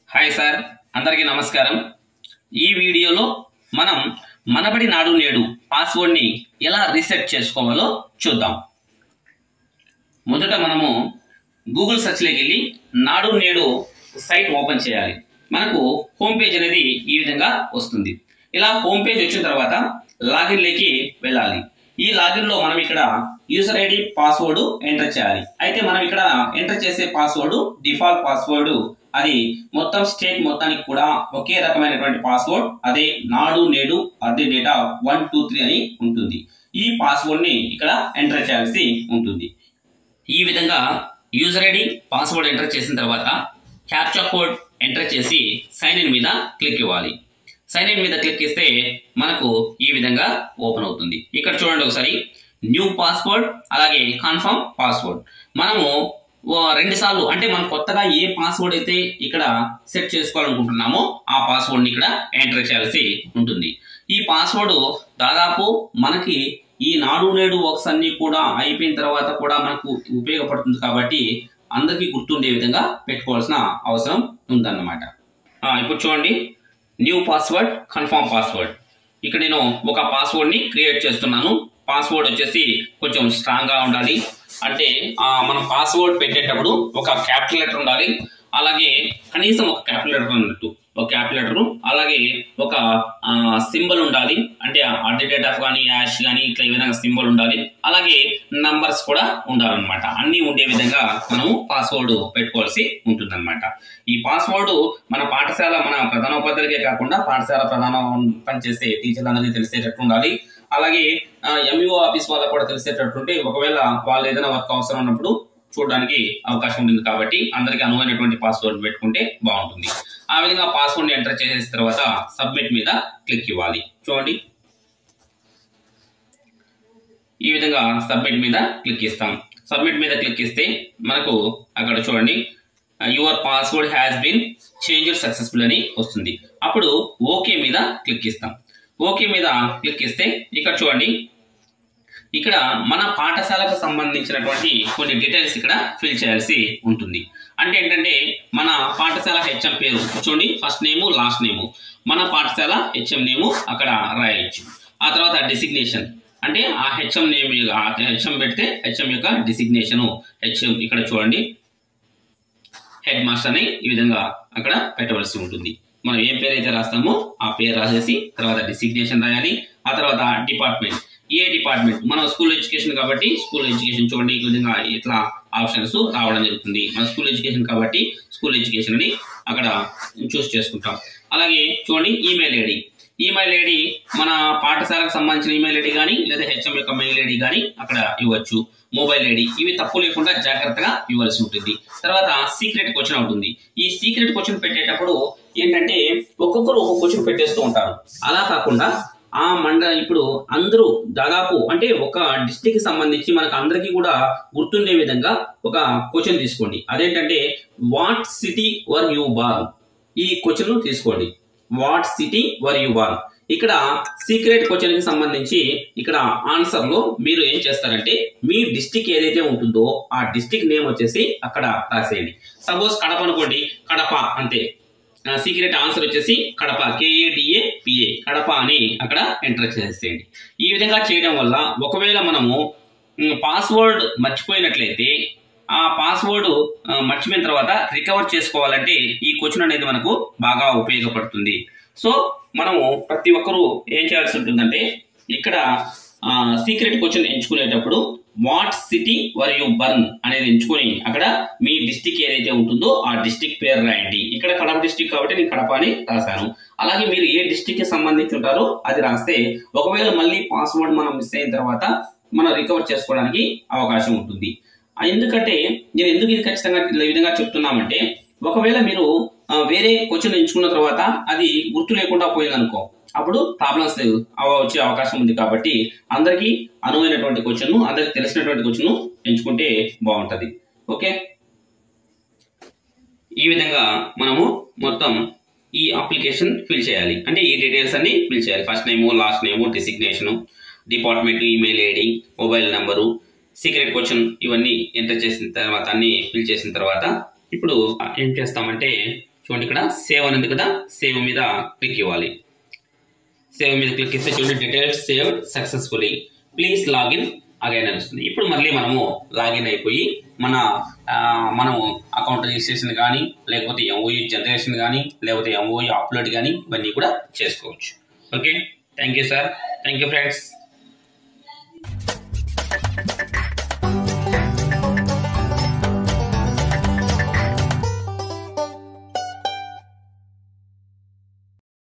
hi sir అందరికీ నమస్కారం ఈ వీడియోలో మనం మనబడి నాడు నేడు పాస్వర్డ్ని ఎలా రీసెట్ చేసుకోవాలో చూద్దాం మొదట మనము గూగుల్ సెర్చ్లోకి వెళ్ళి నాడు నేడు సైట్ ఓపెన్ చేయాలి మనకు హోమ్ పేజ్ అనేది ఈ విధంగా వస్తుంది ఇలా హోమ్ పేజ్ వచ్చిన తర్వాత లాగిన్లోకి వెళ్ళాలి ఈ లాగిన్లో మనం ఇక్కడ యూజర్ ఐడి పాస్వర్డ్ ఎంటర్ చేయాలి అయితే మనం ఇక్కడ ఎంటర్ చేసే పాస్వర్డ్ డిఫాల్ట్ పాస్వర్డ్ అది మొత్తం స్టేట్ మొత్తానికి కూడా ఒకే రకమైనటువంటి పాస్వర్డ్ అదే నాడు నేడు అదే డేటా వన్ టూ త్రీ అని ఉంటుంది ఈ పాస్వర్డ్ ని ఇక్కడ ఎంటర్ చేయాల్సి ఉంటుంది ఈ విధంగా యూజర్ ఐడి పాస్వర్డ్ ఎంటర్ చేసిన తర్వాత క్యాప్చా కోడ్ ఎంటర్ చేసి సైన్ ఇన్ మీద క్లిక్ ఇవ్వాలి సైన్ ఇన్ మీద క్లిక్ ఇస్తే మనకు ఈ విధంగా ఓపెన్ అవుతుంది ఇక్కడ చూడండి ఒకసారి న్యూ పాస్వర్డ్ అలాగే కన్ఫర్మ్ పాస్వర్డ్ మనము ఓ రెండు సార్లు అంటే మనం కొత్తగా ఏ పాస్వర్డ్ అయితే ఇక్కడ సెట్ చేసుకోవాలనుకుంటున్నామో ఆ పాస్వర్డ్ ని ఇక్కడ ఎంటర్ చేయాల్సి ఉంటుంది ఈ పాస్వర్డ్ దాదాపు మనకి ఈ నాడు నేడు వర్క్స్ అన్ని కూడా అయిపోయిన తర్వాత కూడా మనకు ఉపయోగపడుతుంది కాబట్టి అందరికీ గుర్తుండే విధంగా పెట్టుకోవాల్సిన అవసరం ఉందన్నమాట ఆ, ఇప్పుడు చూడండి న్యూ పాస్వర్డ్ కన్ఫర్మ్ పాస్వర్డ్ ఇక్కడ నేను ఒక పాస్వర్డ్ ని క్రియేట్ చేస్తున్నాను పాస్వర్డ్ వచ్చేసి కొంచెం స్ట్రాంగ్ గా ఉండాలి అంటే ఆ, మనం పాస్వర్డ్ పెట్టేటప్పుడు ఒక క్యాపిటల్ లెటర్ ఉండాలి అలాగే కనీసం ఒక క్యాపిటల్ లెటర్ ఉన్నట్టు ఒక క్యాపిటల్ లెటర్ అలాగే ఒక సింబల్ ఉండాలి అంటే అడ్డేట్ ఆఫ్ కానీ యాష్ కానీ ఇట్లా ఈ విధంగా సింబల్ ఉండాలి అలాగే నంబర్స్ కూడా ఉండాలన్నమాట అన్ని ఉండే విధంగా మనము పాస్వర్డ్ పెట్టుకోవాల్సి ఉంటుందన్నమాట ఈ పాస్వర్డ్ మన పాఠశాల మన ప్రధానోపాధ్యాయులకే కాకుండా పాఠశాల ప్రధాన పనిచేసే టీచర్లందరికీ తెలిసేటట్టు ఉండాలి అలాగే ఎంఈఓ ఆఫీస్ వాళ్ళకు కూడా తెలిసేటట్టుంటే ఒకవేళ వాళ్ళు ఏదైనా వర్క్ అవసరం ఉన్నప్పుడు చూడడానికి అవకాశం ఉంటుంది కాబట్టి అందరికీ అనువైనటువంటి పాస్వర్డ్ పెట్టుకుంటే బాగుంటుంది ఆ విధంగా పాస్వర్డ్ ఎంటర్ చేసిన తర్వాత సబ్మిట్ మీద క్లిక్ ఇవ్వాలి చూడండి ఈ విధంగా సబ్మిట్ మీద క్లిక్ ఇస్తాం సబ్మిట్ మీద క్లిక్ ఇస్తే మనకు అక్కడ చూడండి your password has been changed successful అని వస్తుంది అప్పుడు ఓకే మీద క్లిక్ ఇస్తాం ఓకే మీద క్లిక్ ఇస్తే ఇక్కడ చూడండి ఇక్కడ మన పాఠశాలకు సంబంధించినటువంటి కొన్ని డీటెయిల్స్ ఇక్కడ ఫిల్ చేయాల్సి ఉంటుంది అంటే ఏంటంటే మన పాఠశాల హెచ్ఎం పేరు చూడండి ఫస్ట్ నేము లాస్ట్ నేము మన పాఠశాల హెచ్ఎం నేము అక్కడ రాయొచ్చు ఆ తర్వాత డిసిగ్నేషన్ అంటే ఆ హెచ్ఎం నేమ్ హెచ్ఎం పెడితే హెచ్ఎం యొక్క డిసిగ్నేషన్ హెచ్ఎం ఇక్కడ చూడండి హెడ్ మాస్టర్ అని ఈ విధంగా అక్కడ పెట్టవలసి ఉంటుంది మనం ఏం పేరు అయితే రాస్తామో ఆ పేరు రాసేసి తర్వాత డిసిగ్నేషన్ రాయాలి ఆ తర్వాత డిపార్ట్మెంట్ ఏ డిపార్ట్మెంట్ మనం స్కూల్ ఎడ్యుకేషన్ కాబట్టి స్కూల్ ఎడ్యుకేషన్ చూడండి ఈ విధంగా ఇట్లా ఆప్షన్స్ రావడం జరుగుతుంది మన స్కూల్ ఎడ్యుకేషన్ కాబట్టి స్కూల్ ఎడ్యుకేషన్ అని అక్కడ చూస్ చేసుకుంటాం అలాగే చూడండి ఈమెయిల్ ఐడి ఈమెయిల్ ఐడి మన పాఠశాలకు సంబంధించిన ఈమెయిల్ ఐడి కానీ లేదా హెచ్ఎం యొక్క మెయిల్ ఐడి కానీ అక్కడ ఇవ్వచ్చు మొబైల్ ఐడి ఇవి తప్పు లేకుండా జాగ్రత్తగా ఇవ్వాల్సి ఉంటుంది తర్వాత సీక్రెట్ క్వశ్చన్ ఉంటుంది ఈ సీక్రెట్ క్వశ్చన్ పెట్టేటప్పుడు ఏంటంటే ఒక్కొక్కరు ఒక్కొక్క క్వశ్చన్ పెట్టేస్తూ ఉంటారు అలా కాకుండా ఆ మండ ఇప్పుడు అందరూ దాదాపు అంటే ఒక డిస్టిక్ సంబంధించి మనకు అందరికీ కూడా గుర్తుండే విధంగా ఒక క్వశ్చన్ తీసుకోండి అదేంటంటే what city were you born ఈ క్వశ్చన్ తీసుకోండి what city were you born ఇక్కడ సీక్రెట్ క్వశ్చన్ కి సంబంధించి ఇక్కడ ఆన్సర్ లో మీరు ఏం చేస్తారంటే మీ డిస్టిక్ ఏదైతే ఉంటుందో ఆ డిస్టిక్ నేమ్ వచ్చేసి అక్కడ రాసేయండి సపోజ్ కడప అనుకోండి కడప అంతే సీక్రెట్ ఆన్సర్ వచ్చేసి కడప కేఏడిఏ పిఏ కడప అని అక్కడ ఎంటర్ చేసేయండి ఈ విధంగా చేయడం వల్ల ఒకవేళ మనము పాస్వర్డ్ మర్చిపోయినట్లయితే ఆ పాస్వర్డ్ మర్చిపోయిన తర్వాత రికవర్ చేసుకోవాలంటే ఈ క్వశ్చన్ అనేది మనకు బాగా ఉపయోగపడుతుంది సో మనము ప్రతి ఒక్కరూ ఏం చేయాల్సి ఉంటుందంటే ఇక్కడ సీక్రెట్ క్వశ్చన్ ఎంచుకునేటప్పుడు what city were you born అనేది ఎంచుకొని అక్కడ మీ డిస్టిక్ ఏదైతే ఉంటుందో ఆ డిస్టిక్ పేరు రాయండి ఇక్కడ కడప డిస్టిక్ కాబట్టి నేను కడప అని రాశాను అలాగే మీరు ఏ డిస్టిక్ కి సంబంధించి ఉంటారో అది రాస్తే ఒకవేళ మళ్ళీ పాస్వర్డ్ మనం మిస్ అయిన తర్వాత మనం రికవర్ చేసుకోవడానికి అవకాశం ఉంటుంది ఆ, ఎందుకంటే నేను ఎందుకు ఇది ఖచ్చితంగా ఈ విధంగా చెప్తున్నామంటే ఒకవేళ మీరు ఆ, వేరే క్వశ్చన్ ఎంచుకున్న తర్వాత అది గుర్తు లేకుండా పోయిందనుకో అప్పుడు ప్రాబ్లమ్స్ వచ్చే అవకాశం ఉంది కాబట్టి అందరికీ అనువైనటువంటి క్వశ్చన్ అందరికి తెలిసినటువంటి క్వశ్చన్ ఎంచుకుంటే బాగుంటది ఓకే ఈ విధంగా మనము మొత్తం ఈ అప్లికేషన్ ఫిల్ చేయాలి అంటే ఈ డీటెయిల్స్ అన్ని ఫిల్ చేయాలి first name last name designation department email ID mobile number secret question ఇవన్నీ ఎంటర్ చేసిన తర్వాత అన్ని ఫిల్ చేసిన తర్వాత ఇప్పుడు ఏం చేస్తామంటే చూడండి ఇక్కడ సేవ్ అని ఉంది కదా సేవ్ మీద క్లిక్ ఇవ్వాలి సేవ్ మీద క్లిక్ ఇస్తే చూడండి details saved successfully please login again అని వస్తుంది ఇప్పుడు మళ్ళీ మనము లాగిన్ అయిపోయి మన ఆ, మనము అకౌంట్ రిజిస్ట్రేషన్ కానీ లేకపోతే ఎంఓఈ జనరేషన్ కానీ లేకపోతే ఎంఓఈ అప్లోడ్ కానీ ఇవన్నీ కూడా చేసుకోవచ్చు okay thank you sir thank you friends